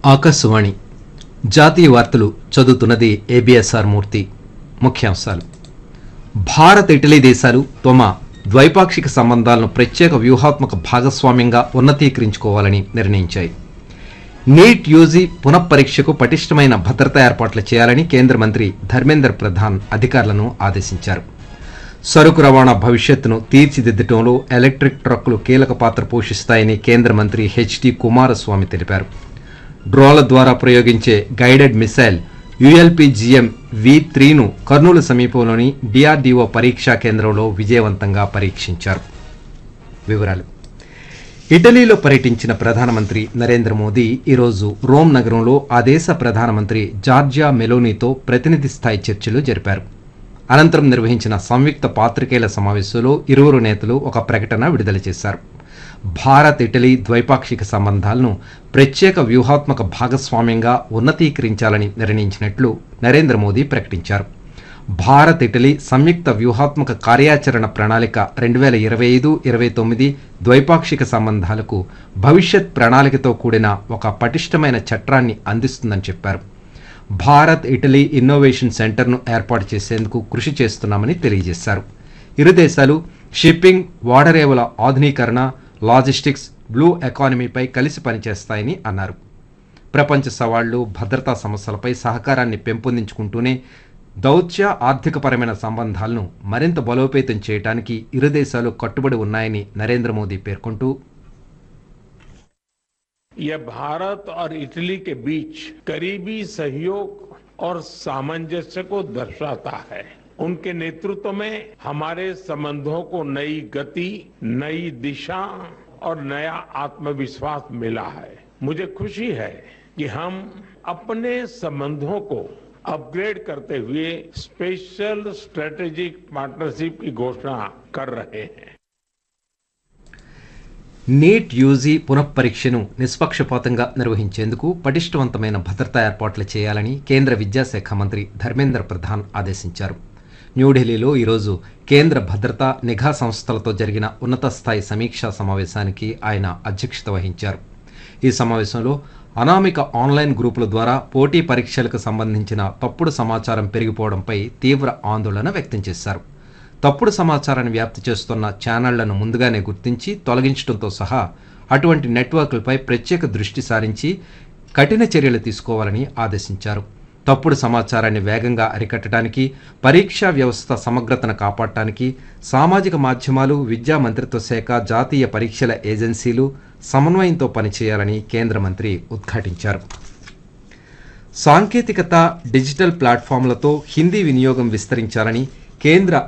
ఆకాశవాణి జాతీయ వార్తలు చదువుతున్నది ఏబిఎస్ఆర్ మూర్తి ముఖ్యాంశాలు భారత్ ఇటలీ దేశాలు తమ ద్వైపాక్షిక సంబంధాలను ప్రత్యేక వ్యూహాత్మక భాగస్వామ్యంగా ఉన్నతీకరించుకోవాలని నిర్ణయించాయి నీట్ యూజీ పునఃపరీక్షకు పటిష్టమైన భద్రతా ఏర్పాట్లు చేయాలని కేంద్ర మంత్రి ధర్మేంద్ర ప్రధాన్ అధికారులను ఆదేశించారు సరుకు రవాణా భవిష్యత్తును తీర్చిదిద్దటంలో ఎలక్ట్రిక్ ట్రక్కులు కీలక పాత్ర పోషిస్తాయని కేంద్ర మంత్రి హెచ్డి కుమారస్వామి తెలిపారు డ్రోన్ల ద్వారా ప్రయోగించే గైడెడ్ మిసైల్ యుఎల్పిజిఎం వి త్రీను కర్నూలు సమీపంలోని డిఆర్డీఓ పరీక్షా కేంద్రంలో విజయవంతంగా పరీక్షించారు వివరాలు ఇటలీలో పర్యటించిన ప్రధానమంత్రి నరేంద్ర మోదీ ఈరోజు రోమ్ నగరంలో ఆ దేశ ప్రధానమంత్రి జార్జియా మెలోనీతో ప్రతినిధి స్థాయి చర్చలు జరిపారు అనంతరం నిర్వహించిన సంయుక్త పాత్రికేయుల సమావేశంలో ఇరువురు నేతలు ఒక ప్రకటన విడుదల చేశారు భారత్ ఇటలీ ద్వైపాక్షిక సంబంధాలను ప్రత్యేక వ్యూహాత్మక భాగస్వామ్యంగా ఉన్నతీకరించాలని నిర్ణయించినట్లు నరేంద్ర మోదీ ప్రకటించారు భారత్ ఇటలీ సంయుక్త వ్యూహాత్మక కార్యాచరణ ప్రణాళిక రెండు వేల ఇరవై ఐదు ఇరవై తొమ్మిది ద్వైపాక్షిక సంబంధాలకు భవిష్యత్ ప్రణాళికతో కూడిన ఒక పటిష్టమైన చట్రాన్ని అందిస్తుందని చెప్పారు భారత్ ఇటలీ ఇన్నోవేషన్ సెంటర్ను ఏర్పాటు చేసేందుకు కృషి చేస్తున్నామని తెలియజేశారు ఇరు దేశాలు షిప్పింగ్ వాడరేవుల ఆధునీకరణ లాజిస్టిక్స్ బ్లూ ఎకానమీపై కలిసి పనిచేస్తాయని అన్నారు ప్రపంచ సవాళ్లు భద్రతా సమస్యలపై సహకారాన్ని పెంపొందించుకుంటూనే దౌత్య ఆర్థికపరమైన సంబంధాలను మరింత బలోపేతం చేయడానికి ఇరు దేశాలు కట్టుబడి ఉన్నాయని నరేంద్ర మోదీ పేర్కొంటూ यह भारत और इटली के बीच करीबी सहयोग और सामंजस्य को दर्शाता है उनके नेतृत्व में हमारे संबंधों को नई गति नई दिशा और नया आत्मविश्वास मिला है मुझे खुशी है कि हम अपने संबंधों को अपग्रेड करते हुए स्पेशल स्ट्रेटेजिक पार्टनरशिप की घोषणा कर रहे हैं నీట్ యూజీ పునఃపరీక్షను నిష్పక్షపాతంగా నిర్వహించేందుకు పటిష్టవంతమైన భద్రతా ఏర్పాట్లు చేయాలని కేంద్ర విద్యాశాఖ మంత్రి ధర్మేంద్ర ప్రధాన్ ఆదేశించారు న్యూఢిల్లీలో ఈరోజు కేంద్ర భద్రతా నిఘా సంస్థలతో జరిగిన ఉన్నత స్థాయి సమీక్షా సమావేశానికి ఆయన అధ్యక్షత వహించారు ఈ సమావేశంలో అనామిక ఆన్లైన్ గ్రూపుల ద్వారా పోటీ పరీక్షలకు సంబంధించిన తప్పుడు సమాచారం పెరిగిపోవడంపై తీవ్ర ఆందోళన వ్యక్తం చేశారు తప్పుడు సమాచారాన్ని వ్యాప్తి చేస్తున్న ఛానళ్లను ముందుగానే గుర్తించి తొలగించడంతో సహా అటువంటి నెట్వర్క్లపై ప్రత్యేక దృష్టి సారించి కఠిన చర్యలు తీసుకోవాలని ఆదేశించారు తప్పుడు సమాచారాన్ని వేగంగా అరికట్టడానికి పరీక్షా వ్యవస్థ సమగ్రతను కాపాడటానికి సామాజిక మాధ్యమాలు విద్యా మంత్రిత్వ శాఖ జాతీయ పరీక్షల ఏజెన్సీలు సమన్వయంతో పనిచేయాలని కేంద్ర మంత్రి ఉద్ఘాటించారు సాంకేతికత డిజిటల్ ప్లాట్ఫామ్లతో హిందీ వినియోగం విస్తరించాలని కేంద్ర